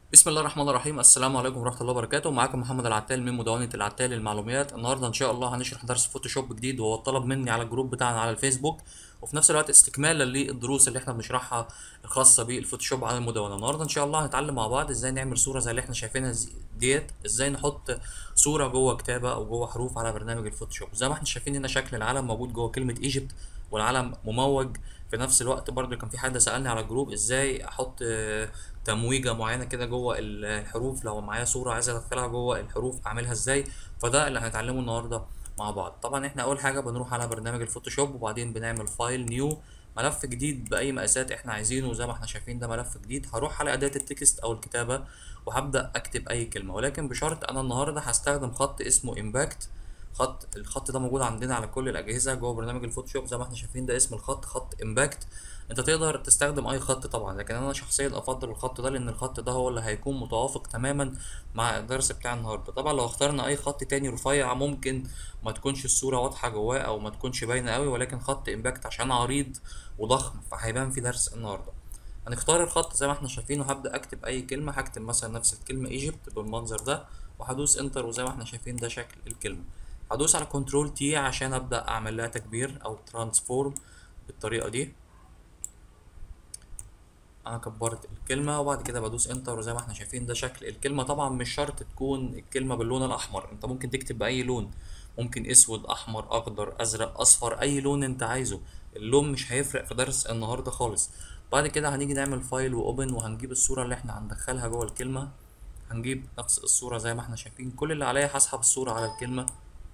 بسم الله الرحمن الرحيم السلام عليكم ورحمة الله وبركاته معاكم محمد العتال من مدونة العتال للمعلومات النهاردة إن شاء الله هنشرح درس فوتوشوب جديد وهو طلب مني على الجروب بتاعنا على الفيسبوك وفي نفس الوقت استكمالا للدروس اللي احنا بنشرحها الخاصة بالفوتوشوب على المدونة النهاردة إن شاء الله هنتعلم مع بعض ازاي نعمل صورة زي اللي احنا شايفينها زي- ديت ازاي نحط صورة جوه كتابة أو جوه حروف على برنامج الفوتوشوب زي ما احنا شايفين هنا شكل العلم موجود جوه كلمة ايجيبت والعلم مموج في نفس الوقت برضو كان في حد سألني على الجروب ازاي احط آه، تمويجة معينة كده جوه الحروف لو معايا صورة عايز ادخلها جوه الحروف اعملها ازاي فده اللي هنتعلمه النهاردة مع بعض طبعا احنا اول حاجة بنروح على برنامج الفوتوشوب وبعدين بنعمل فايل نيو ملف جديد باي مقاسات احنا عايزينه زي ما احنا شايفين ده ملف جديد هروح على اداة التكست او الكتابة وهبدأ اكتب اي كلمة ولكن بشرط انا النهاردة هستخدم خط اسمه امباكت خط الخط ده موجود عندنا على كل الاجهزه جوه برنامج الفوتوشوب زي ما احنا شايفين ده اسم الخط خط امباكت انت تقدر تستخدم اي خط طبعا لكن انا شخصيا افضل الخط ده لان الخط ده هو اللي هيكون متوافق تماما مع الدرس بتاع النهارده طبعا لو اخترنا اي خط تاني رفيع ممكن ما تكونش الصوره واضحه جواه او ما تكونش باينه قوي ولكن خط امباكت عشان عريض وضخم فهيبان في درس النهارده هنختار الخط زي ما احنا شايفين وهبدأ اكتب اي كلمة هكتب مثلا نفس الكلمة ايجيبت بالمنظر ده وهدوس انتر وزي ما احنا شايفين ده شكل الكلمة هدوس على كنترول تي عشان ابدأ اعمل لها تكبير او ترانسفورم بالطريقة دي انا كبرت الكلمة وبعد كده بدوس انتر وزي ما احنا شايفين ده شكل الكلمة طبعا مش شرط تكون الكلمة باللون الاحمر انت ممكن تكتب باي لون ممكن اسود احمر اخضر ازرق اصفر اي لون انت عايزه اللون مش هيفرق في درس النهاردة خالص بعد كده هنيجي نعمل فايل واوبن وهنجيب الصورة اللي احنا هندخلها جوه الكلمة هنجيب نفس الصورة زي ما احنا شايفين كل اللي عليا هسحب الصورة على الكلمة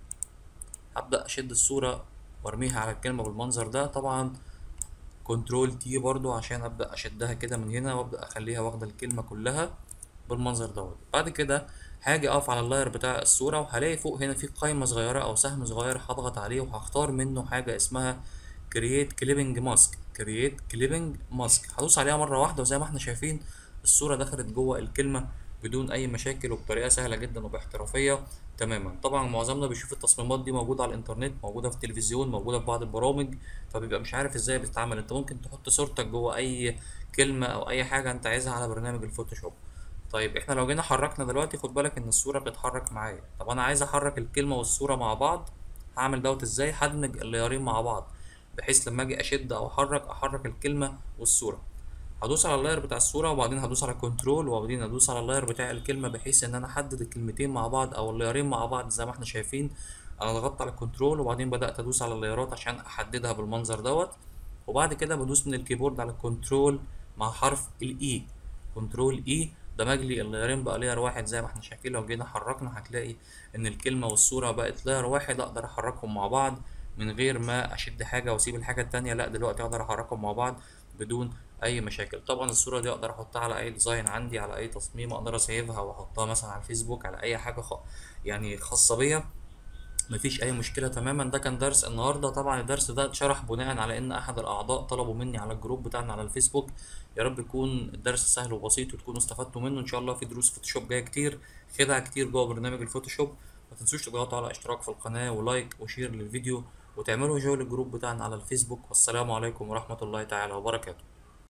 هبدأ اشد الصورة وارميها على الكلمة بالمنظر ده طبعا كنترول تي برضو عشان ابدا اشدها كده من هنا وابدا اخليها واخده الكلمه كلها بالمنظر دوت بعد كده هاجي اقف على اللاير بتاع الصوره وهلاقي فوق هنا في قائمه صغيره او سهم صغير هضغط عليه وهختار منه حاجه اسمها كرييت كليبنج ماسك كرييت كليبنج ماسك هدوس عليها مره واحده وزي ما احنا شايفين الصوره دخلت جوه الكلمه بدون اي مشاكل وبطريقه سهله جدا وباحترافيه تماما طبعا معظمنا بيشوف التصميمات دي موجوده على الانترنت موجوده في التلفزيون موجوده في بعض البرامج فبيبقى مش عارف ازاي بتتعمل انت ممكن تحط صورتك جوه اي كلمه او اي حاجه انت عايزها على برنامج الفوتوشوب طيب احنا لو جينا حركنا دلوقتي خد بالك ان الصوره بتتحرك معايا طب انا عايز احرك الكلمه والصوره مع بعض هعمل دوت ازاي هدمج الليارين مع بعض بحيث لما اجي اشد او احرك احرك الكلمه والصوره هدوس على اللاير بتاع الصورة وبعدين هدوس على كنترول وبعدين هدوس على اللاير بتاع الكلمة بحيث ان انا احدد الكلمتين مع بعض او اللايرين مع بعض زي ما احنا شايفين انا ضغطت على كنترول وبعدين بدأت ادوس على اللايرات عشان احددها بالمنظر دوت وبعد كده بدوس من الكيبورد على كنترول مع حرف الاي كنترول اي دمج لي اللايرين بقى لاير واحد زي ما احنا شايفين لو جينا حركنا هتلاقي ان الكلمة والصورة بقت لاير واحد اقدر احركهم مع بعض من غير ما اشد حاجة واسيب الحاجة التانية لا دلوقتي اقدر احركهم مع بعض بدون اي مشاكل طبعا الصورة دي اقدر احطها على اي ديزاين عندي على اي تصميم اقدر اسيفها واحطها مثلا على الفيسبوك على اي حاجة خ... يعني خاصة بيا مفيش اي مشكله تماما ده كان درس النهارده طبعا الدرس ده اتشرح بناء على ان احد الاعضاء طلبوا مني على الجروب بتاعنا على الفيسبوك يا رب يكون الدرس سهل وبسيط وتكونوا استفدتوا منه ان شاء الله في دروس فوتوشوب جايه كتير خدع كتير جوه برنامج الفوتوشوب ما تنسوش تضغطوا على اشتراك في القناه ولايك وشير للفيديو وتعملوا جوين الجروب بتاعنا على الفيسبوك والسلام عليكم ورحمه الله تعالى وبركاته